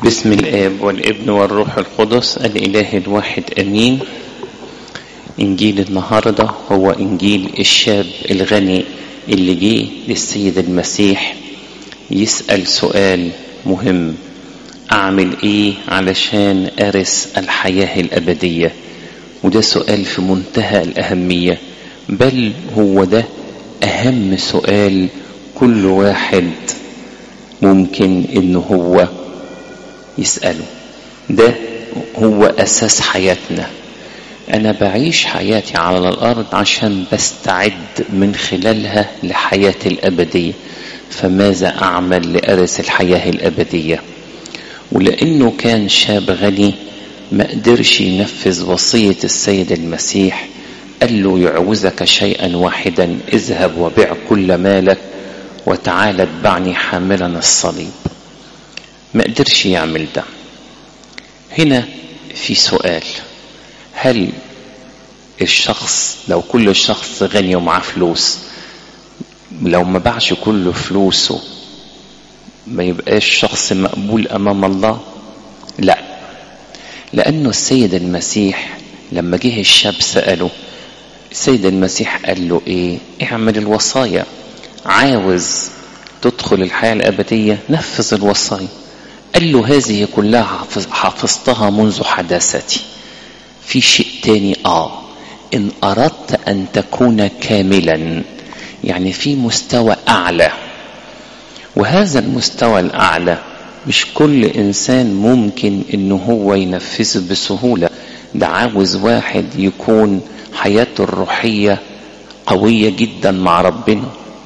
بسم الآب والابن والروح القدس الإله الواحد أمين إنجيل النهاردة هو إنجيل الشاب الغني اللي جه للسيد المسيح يسأل سؤال مهم أعمل إيه علشان أرث الحياة الأبدية وده سؤال في منتهى الأهمية بل هو ده أهم سؤال كل واحد ممكن إن هو يسأله ده هو أساس حياتنا أنا بعيش حياتي على الأرض عشان بستعد من خلالها لحياتي الأبدية فماذا أعمل لأرث الحياة الأبدية ولأنه كان شاب غني ما قدرش ينفذ وصية السيد المسيح قال له يعوزك شيئا واحدا اذهب وبيع كل مالك وتعال اتبعني حاملا الصليب ما قدرش يعمل ده هنا في سؤال هل الشخص لو كل الشخص غني ومعاه فلوس لو ما باعش كل فلوسه ما يبقاش شخص مقبول امام الله لا لانه السيد المسيح لما جه الشاب ساله السيد المسيح قال له ايه اعمل الوصايا عاوز تدخل الحياه الابديه نفذ الوصايا قال له هذه كلها حفظتها منذ حداثتي في شيء تاني اه ان اردت ان تكون كاملا يعني في مستوى اعلى وهذا المستوى الاعلى مش كل انسان ممكن ان هو ينفذه بسهوله ده عاوز واحد يكون حياته الروحيه قويه جدا مع ربنا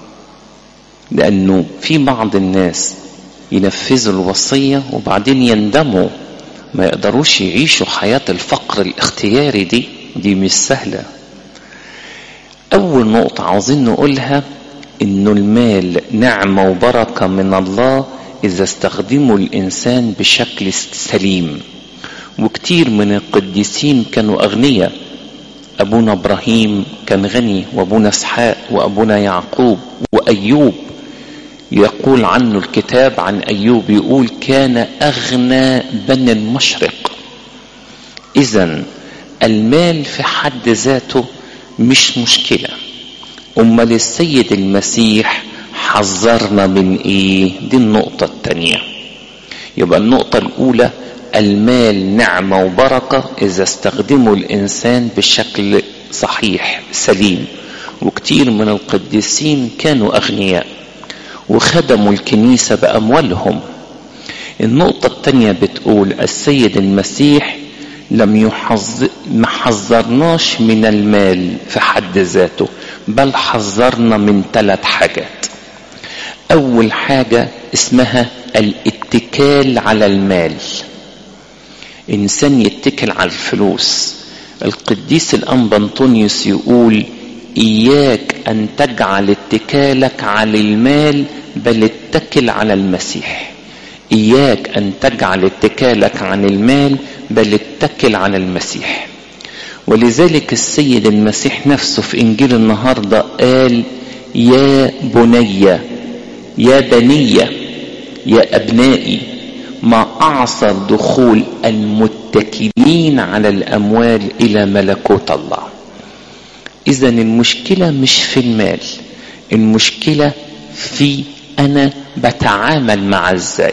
لانه في بعض الناس ينفذوا الوصية وبعدين يندموا ما يقدروش يعيشوا حياة الفقر الاختياري دي دي مش سهلة أول نقطة عاوزين نقولها إنه المال نعمة وبركة من الله إذا استخدمه الإنسان بشكل سليم وكتير من القديسين كانوا أغنياء أبونا إبراهيم كان غني وأبونا إسحاق وأبونا يعقوب وأيوب يقول عنه الكتاب عن أيوب يقول كان أغنى بني المشرق إذا المال في حد ذاته مش مشكلة أمال السيد المسيح حذرنا من إيه دي النقطة التانية يبقى النقطة الأولى المال نعمة وبركة إذا استخدمه الإنسان بشكل صحيح سليم وكتير من القديسين كانوا أغنياء وخدموا الكنيسة بأموالهم النقطة الثانية بتقول السيد المسيح لم يحذر ما حذرناش من المال في حد ذاته بل حذرنا من ثلاث حاجات أول حاجة اسمها الاتكال على المال إنسان يتكل على الفلوس القديس الأنبا أنطونيوس يقول إياك أن تجعل اتكالك على المال بل اتكل على المسيح إياك أن تجعل اتكالك عن المال بل اتكل على المسيح ولذلك السيد المسيح نفسه في إنجيل النهاردة قال يا بني يا بني يا أبنائي ما أعصر دخول المتكلين على الأموال إلى ملكوت الله إذا المشكلة مش في المال المشكلة في أنا بتعامل مع إزاي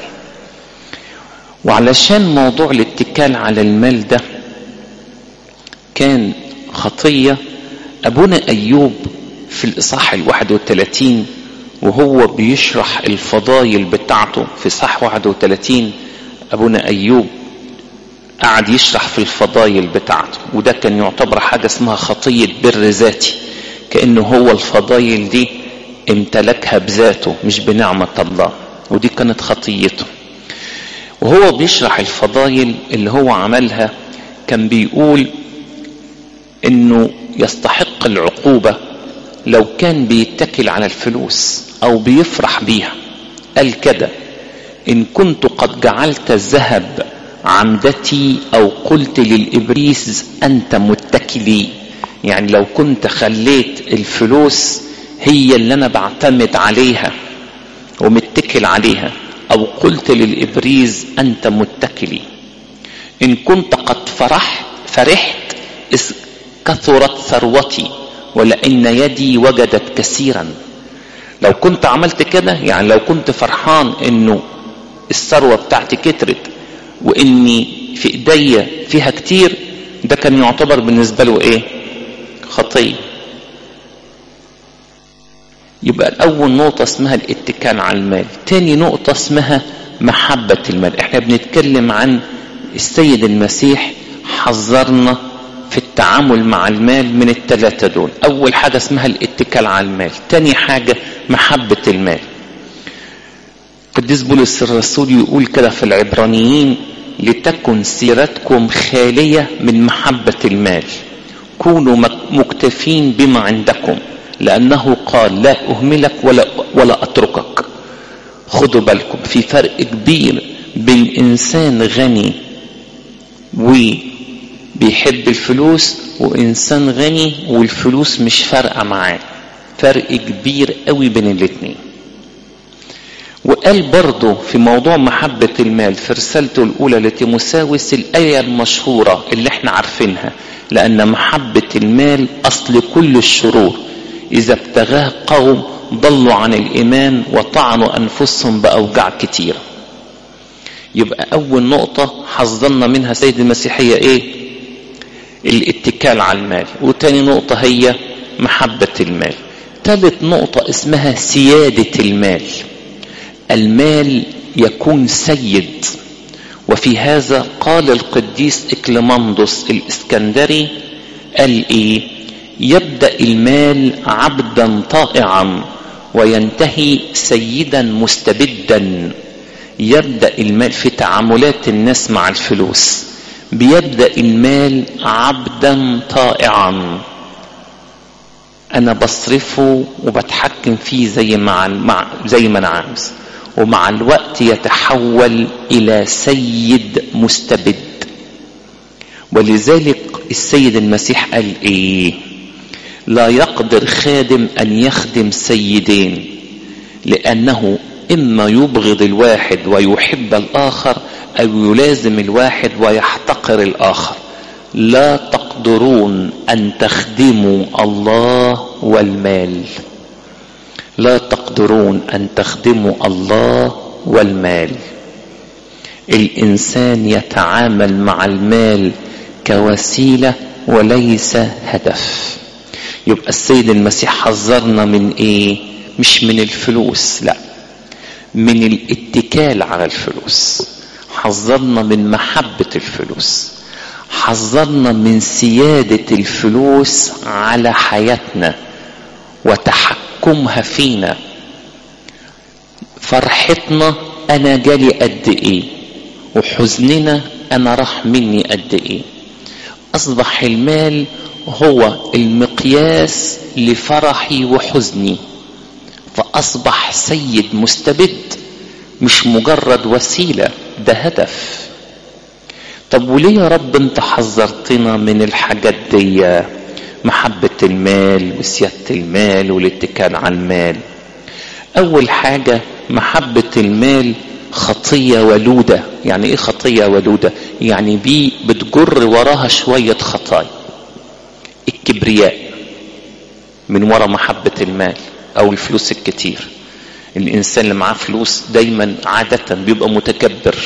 وعلشان موضوع الاتكال على المال ده كان خطية أبونا أيوب في الإصحاح الواحد وثلاثين وهو بيشرح الفضايل بتاعته في صح 31 أبونا أيوب قعد يشرح في الفضايل بتاعته وده كان يعتبر حاجة اسمها خطية بر ذاتي كأنه هو الفضايل دي امتلكها بذاته مش بنعمة الله ودي كانت خطيته وهو بيشرح الفضايل اللي هو عملها كان بيقول انه يستحق العقوبة لو كان بيتكل على الفلوس او بيفرح بيها قال كده ان كنت قد جعلت الذهب عمدتي او قلت للابريس انت متكلي يعني لو كنت خليت الفلوس هي اللي انا بعتمد عليها ومتكل عليها أو قلت للإبريز أنت متكلي إن كنت قد فرحت فرحت إذ كثرت ثروتي ولأن يدي وجدت كثيرا لو كنت عملت كده يعني لو كنت فرحان انه الثروة بتاعتي كترت واني في ايديا فيها كتير ده كان يعتبر بالنسبة له ايه خطية يبقى الاول نقطة اسمها الاتكال على المال تاني نقطة اسمها محبة المال احنا بنتكلم عن السيد المسيح حذرنا في التعامل مع المال من الثلاثة دول أول حاجة اسمها الاتكال على المال تاني حاجة محبة المال قديس بولس الرسول يقول كده في العبرانيين لتكن سيرتكم خالية من محبة المال كونوا مكتفين بما عندكم لأنه قال لا أهملك ولا, ولا أتركك خدوا بالكم في فرق كبير بين إنسان غني وبيحب الفلوس وإنسان غني والفلوس مش فارقة معاه فرق كبير قوي بين الاتنين وقال برضه في موضوع محبة المال في رسالته الأولى لتيموساوس الآية المشهورة اللي احنا عارفينها لأن محبة المال أصل كل الشرور إذا ابتغاه قوم ضلوا عن الإيمان وطعنوا أنفسهم بأوجاع كتيرة يبقى أول نقطة حذرنا منها سيد المسيحية إيه؟ الاتكال على المال وتاني نقطة هي محبة المال ثالث نقطة اسمها سيادة المال المال يكون سيد وفي هذا قال القديس إكليماندوس الإسكندري قال إيه يبدأ المال عبدا طائعا وينتهي سيدا مستبدا يبدأ المال في تعاملات الناس مع الفلوس بيبدأ المال عبدا طائعا انا بصرفه وبتحكم فيه زي ما مع زي ما انا عاوز ومع الوقت يتحول الى سيد مستبد ولذلك السيد المسيح قال ايه لا يقدر خادم ان يخدم سيدين لانه اما يبغض الواحد ويحب الاخر او يلازم الواحد ويحتقر الاخر لا تقدرون ان تخدموا الله والمال لا تقدرون ان تخدموا الله والمال الانسان يتعامل مع المال كوسيله وليس هدف يبقى السيد المسيح حذرنا من ايه مش من الفلوس لا من الاتكال على الفلوس حذرنا من محبه الفلوس حذرنا من سيادة الفلوس على حياتنا وتحكمها فينا فرحتنا أنا جالي قد إيه وحزننا أنا راح مني قد إيه أصبح المال هو المقياس لفرحي وحزني فأصبح سيد مستبد مش مجرد وسيلة ده هدف طب وليه يا رب انت حذرتنا من الحاجات دي محبة المال وسيادة المال والاتكال على المال اول حاجة محبة المال خطية ولودة يعني ايه خطية ولودة يعني بي بتجر وراها شوية خطايا الكبرياء من وراء محبة المال او الفلوس الكتير الانسان اللي معاه فلوس دايما عادة بيبقى متكبر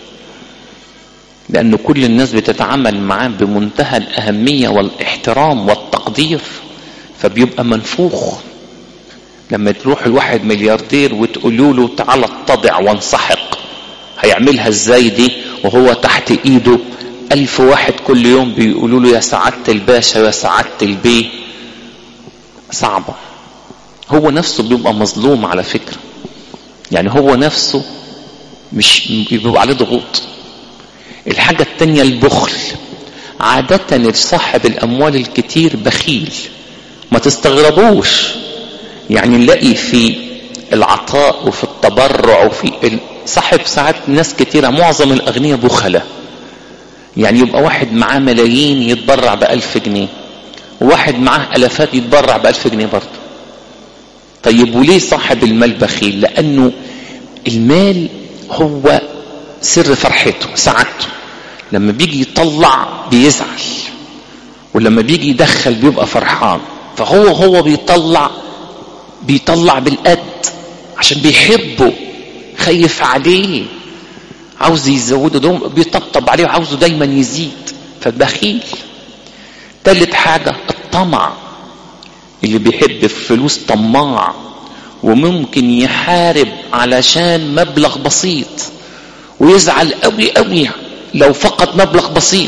لأن كل الناس بتتعامل معاه بمنتهى الأهمية والاحترام والتقدير فبيبقى منفوخ لما تروح الواحد ملياردير وتقولوا له تعالى اتضع وانسحق هيعملها ازاي دي وهو تحت ايده ألف واحد كل يوم بيقولوا له يا سعادة الباشا يا سعادة البيه صعبة هو نفسه بيبقى مظلوم على فكرة يعني هو نفسه مش بيبقى عليه ضغوط الحاجة التانية البخل عادة صاحب الأموال الكتير بخيل ما تستغربوش يعني نلاقي في العطاء وفي التبرع وفي صاحب ساعات ناس كتيرة معظم الأغنياء بخلة يعني يبقى واحد معاه ملايين يتبرع بألف جنيه وواحد معاه ألفات يتبرع بألف جنيه برضه طيب وليه صاحب المال بخيل لأنه المال هو سر فرحته سعادته لما بيجي يطلع بيزعل ولما بيجي يدخل بيبقى فرحان فهو هو بيطلع بيطلع بالقد عشان بيحبه خايف عليه عاوز يزوده دوم بيطبطب عليه وعاوزه دايما يزيد فبخيل تالت حاجة الطمع اللي بيحب الفلوس طماع وممكن يحارب علشان مبلغ بسيط ويزعل قوي قوي لو فقد مبلغ بسيط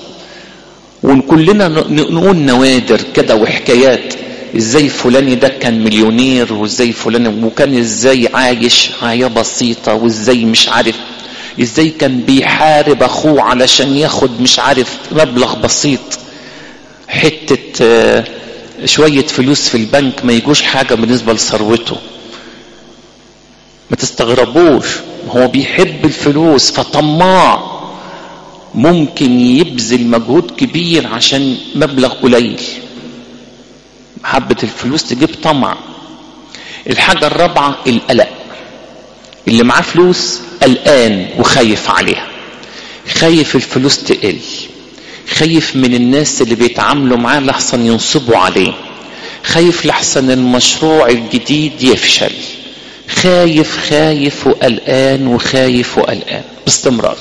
وكلنا نقول نوادر كده وحكايات ازاي فلان ده كان مليونير وازاي فلان وكان ازاي عايش حياه بسيطه وازاي مش عارف ازاي كان بيحارب اخوه علشان ياخد مش عارف مبلغ بسيط حته شويه فلوس في البنك ما يجوش حاجه بالنسبه لثروته ما تستغربوش هو بيحب الفلوس فطماع ممكن يبذل مجهود كبير عشان مبلغ قليل محبة الفلوس تجيب طمع الحاجة الرابعة القلق اللي معاه فلوس قلقان وخايف عليها خايف الفلوس تقل خايف من الناس اللي بيتعاملوا معاه لحسن ينصبوا عليه خايف لحسن المشروع الجديد يفشل خايف خايف وقلقان وخايف وقلقان باستمرار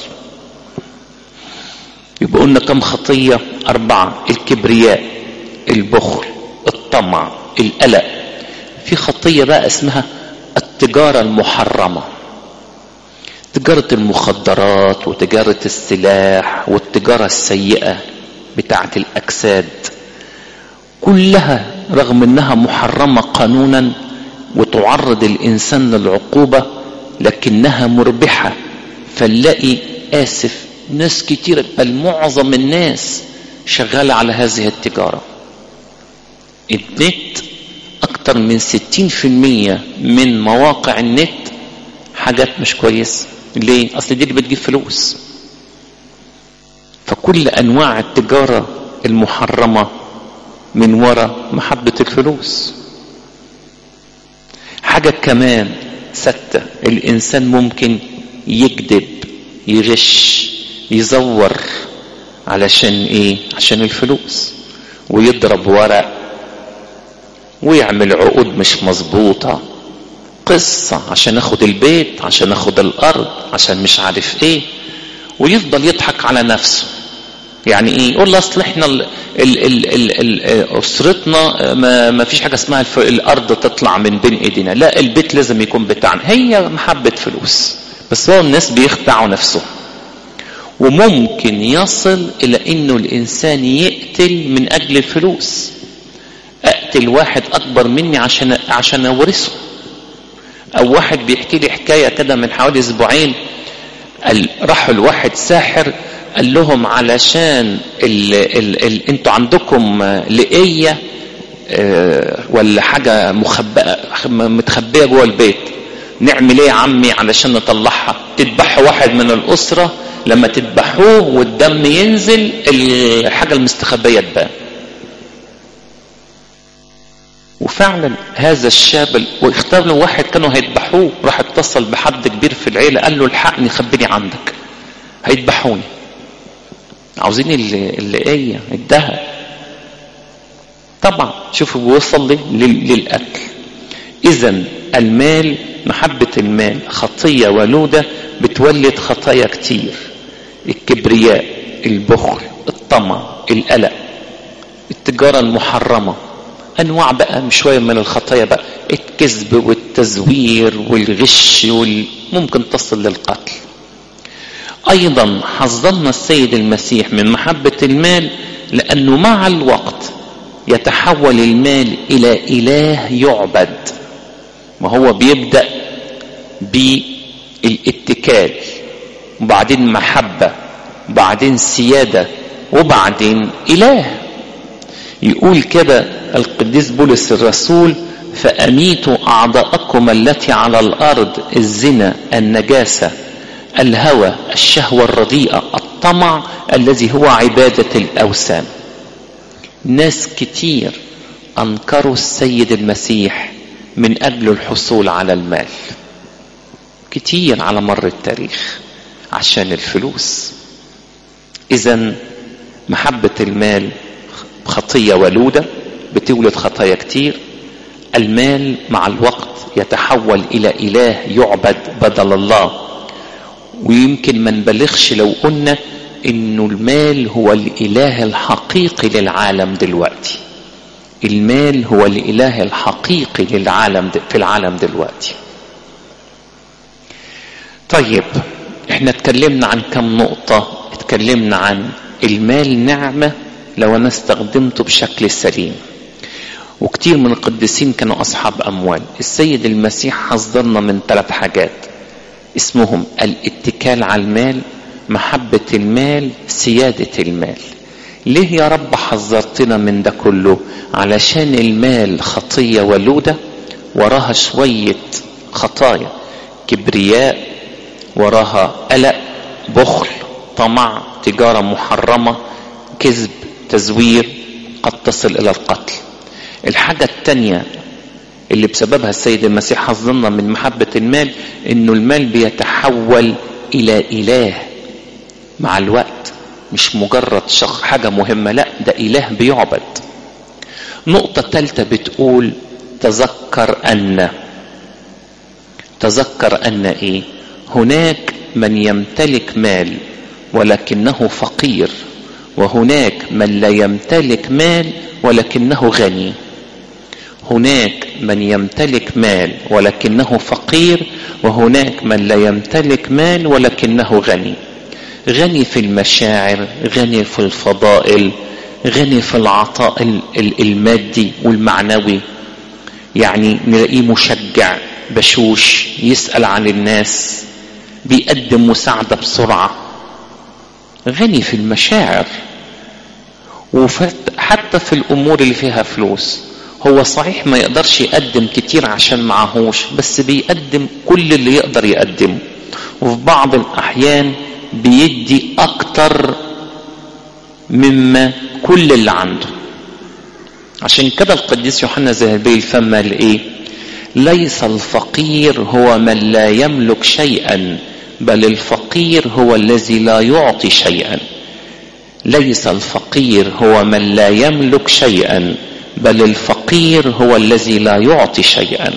يبقى قلنا كم خطية أربعة الكبرياء البخل الطمع القلق في خطية بقى اسمها التجارة المحرمة تجارة المخدرات وتجارة السلاح والتجارة السيئة بتاعة الأجساد كلها رغم انها محرمة قانونا وتعرض الانسان للعقوبة لكنها مربحة فنلاقي اسف ناس كتير بل معظم الناس شغالة على هذه التجارة النت اكتر من ستين في المية من مواقع النت حاجات مش كويسة ليه اصل دي اللي بتجيب فلوس فكل انواع التجارة المحرمة من وراء محبة الفلوس حاجة كمان ستة الانسان ممكن يكذب يغش يزور علشان ايه عشان الفلوس ويضرب ورق ويعمل عقود مش مظبوطة قصة عشان اخد البيت عشان اخد الارض عشان مش عارف ايه ويفضل يضحك على نفسه يعني ايه يقول اصل احنا ال ال ال ال ال اسرتنا ما, ما فيش حاجه اسمها الارض تطلع من بين ايدينا لا البيت لازم يكون بتاعنا هي محبه فلوس بس هو الناس بيخدعوا نفسهم وممكن يصل الى انه الانسان يقتل من اجل الفلوس اقتل واحد اكبر مني عشان عشان اورثه او واحد بيحكي لي حكايه كده من حوالي اسبوعين راحوا لواحد ساحر قال لهم علشان ال ال ال انتوا عندكم لقيه اه ولا حاجه مخبأه متخبيه جوه البيت نعمل ايه يا عمي علشان نطلعها تذبحوا واحد من الاسره لما تذبحوه والدم ينزل الحاجه المستخبيه تبان وفعلا هذا الشاب واختار له واحد كانوا هيذبحوه راح اتصل بحد كبير في العيله قال له الحقني خبيني عندك هيذبحوني عاوزين اللي ايه الذهب طبعا شوفوا بيوصل للقتل اذا المال محبة المال خطية ولودة بتولد خطايا كتير الكبرياء البخل الطمع القلق التجارة المحرمة انواع بقى شوية من الخطايا بقى الكذب والتزوير والغش وال... ممكن تصل للقتل ايضا حذرنا السيد المسيح من محبة المال لانه مع الوقت يتحول المال الى اله يعبد وهو بيبدأ بالاتكال وبعدين محبة وبعدين سيادة وبعدين اله يقول كده القديس بولس الرسول فأميتوا أعضاءكم التي على الأرض الزنا النجاسة الهوى الشهوة الرديئة الطمع الذي هو عبادة الأوثان ناس كتير أنكروا السيد المسيح من أجل الحصول على المال كتير على مر التاريخ عشان الفلوس اذا محبة المال خطية ولودة بتولد خطايا كتير المال مع الوقت يتحول الى اله يعبد بدل الله ويمكن ما نبالغش لو قلنا انه المال هو الاله الحقيقي للعالم دلوقتي المال هو الاله الحقيقي للعالم في العالم دلوقتي طيب احنا اتكلمنا عن كم نقطة اتكلمنا عن المال نعمة لو انا استخدمته بشكل سليم وكتير من القديسين كانوا اصحاب اموال السيد المسيح حذرنا من ثلاث حاجات اسمهم الاتكال على المال محبة المال سيادة المال ليه يا رب حذرتنا من ده كله علشان المال خطية ولودة وراها شوية خطايا كبرياء وراها قلق بخل طمع تجارة محرمة كذب تزوير قد تصل إلى القتل الحاجة التانية اللي بسببها السيد المسيح حذرنا من محبة المال انه المال بيتحول الى اله مع الوقت مش مجرد شخص حاجة مهمة لا ده اله بيعبد نقطة ثالثة بتقول تذكر ان تذكر ان ايه هناك من يمتلك مال ولكنه فقير وهناك من لا يمتلك مال ولكنه غني هناك من يمتلك مال ولكنه فقير وهناك من لا يمتلك مال ولكنه غني غني في المشاعر غني في الفضائل غني في العطاء المادي والمعنوي يعني نلاقيه مشجع بشوش يسأل عن الناس بيقدم مساعدة بسرعة غني في المشاعر وحتى في الأمور اللي فيها فلوس هو صحيح ما يقدرش يقدم كتير عشان معهوش بس بيقدم كل اللي يقدر يقدمه وفي بعض الأحيان بيدي أكتر مما كل اللي عنده عشان كده القديس يوحنا ذهبي الفم قال ايه ليس الفقير هو من لا يملك شيئا بل الفقير هو الذي لا يعطي شيئا ليس الفقير هو من لا يملك شيئا بل الفقير هو الذي لا يعطي شيئا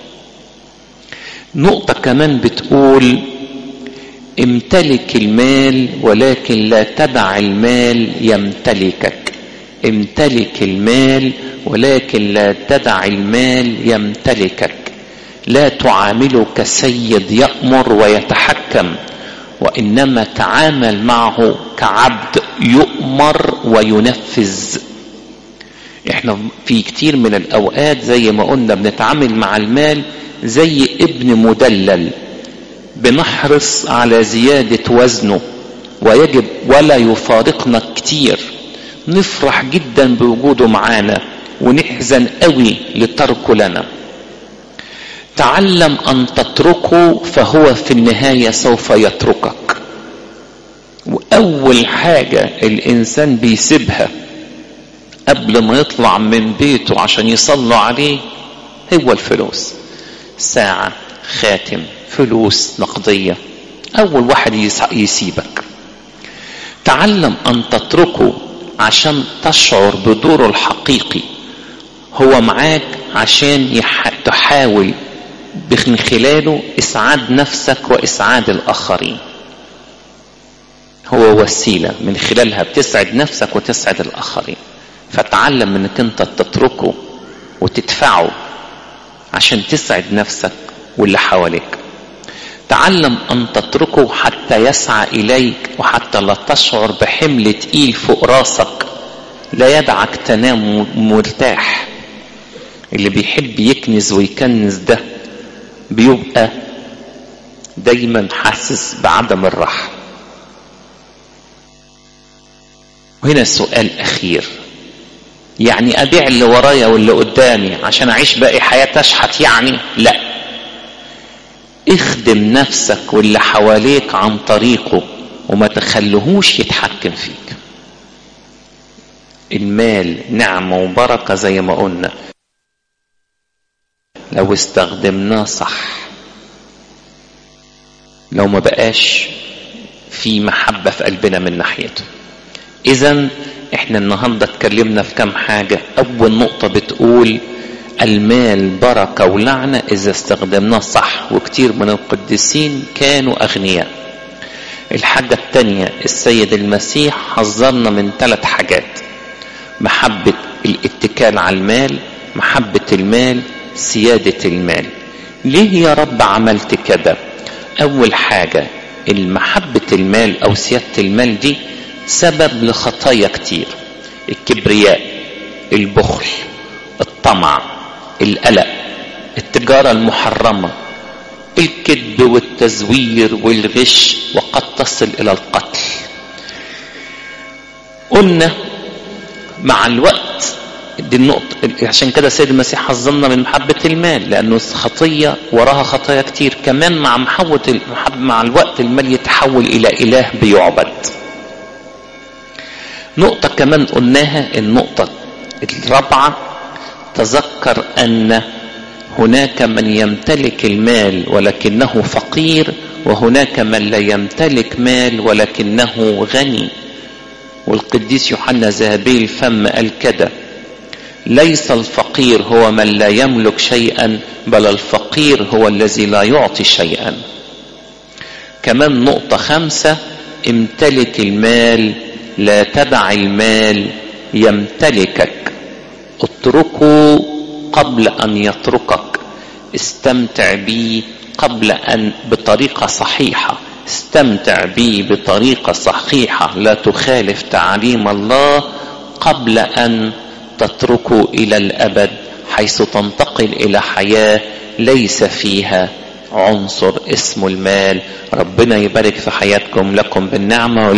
نقطة كمان بتقول امتلك المال ولكن لا تدع المال يمتلكك امتلك المال ولكن لا تدع المال يمتلكك لا تعامله كسيد يأمر ويتحكم وإنما تعامل معه كعبد يؤمر وينفذ احنا في كتير من الاوقات زي ما قلنا بنتعامل مع المال زي ابن مدلل بنحرص على زيادة وزنه ويجب ولا يفارقنا كتير نفرح جدا بوجوده معانا ونحزن قوي لتركه لنا تعلم ان تتركه فهو في النهاية سوف يتركك واول حاجة الانسان بيسيبها قبل ما يطلع من بيته عشان يصلوا عليه هو الفلوس ساعة خاتم فلوس نقدية أول واحد يسيبك تعلم أن تتركه عشان تشعر بدوره الحقيقي هو معاك عشان يح... تحاول من خلاله إسعاد نفسك وإسعاد الآخرين هو وسيلة من خلالها بتسعد نفسك وتسعد الآخرين فتعلم انك انت تتركه وتدفعه عشان تسعد نفسك واللي حواليك تعلم ان تتركه حتى يسعى اليك وحتى لا تشعر بحمل تقيل فوق راسك لا يدعك تنام مرتاح اللي بيحب يكنز ويكنز ده بيبقى دايما حاسس بعدم الراحه وهنا السؤال الاخير يعني ابيع اللي ورايا واللي قدامي عشان اعيش باقي حياتي اشحت يعني لا اخدم نفسك واللي حواليك عن طريقه وما تخليهوش يتحكم فيك المال نعمة وبركة زي ما قلنا لو استخدمناه صح لو ما بقاش في محبة في قلبنا من ناحيته اذا احنا النهاردة اتكلمنا في كم حاجة اول نقطة بتقول المال بركة ولعنة اذا استخدمناه صح وكتير من القديسين كانوا اغنياء الحاجة التانية السيد المسيح حذرنا من ثلاث حاجات محبة الاتكال على المال محبة المال سيادة المال ليه يا رب عملت كده اول حاجة المحبة المال او سيادة المال دي سبب لخطايا كتير الكبرياء البخل الطمع القلق التجارة المحرمة الكذب والتزوير والغش وقد تصل الى القتل قلنا مع الوقت دي النقطة عشان كده السيد المسيح حذرنا من محبة المال لأنه خطية وراها خطايا كتير كمان مع محبة المحب مع الوقت المال يتحول إلى إله بيعبد نقطة كمان قلناها النقطة الرابعة تذكر أن هناك من يمتلك المال ولكنه فقير وهناك من لا يمتلك مال ولكنه غني والقديس يوحنا ذهبي الفم قال كده ليس الفقير هو من لا يملك شيئا بل الفقير هو الذي لا يعطي شيئا كمان نقطة خمسة امتلك المال لا تدع المال يمتلكك اتركه قبل ان يتركك استمتع به قبل ان بطريقة صحيحة استمتع به بطريقة صحيحة لا تخالف تعاليم الله قبل ان تتركه الى الابد حيث تنتقل الى حياة ليس فيها عنصر اسمه المال ربنا يبارك في حياتكم لكم بالنعمة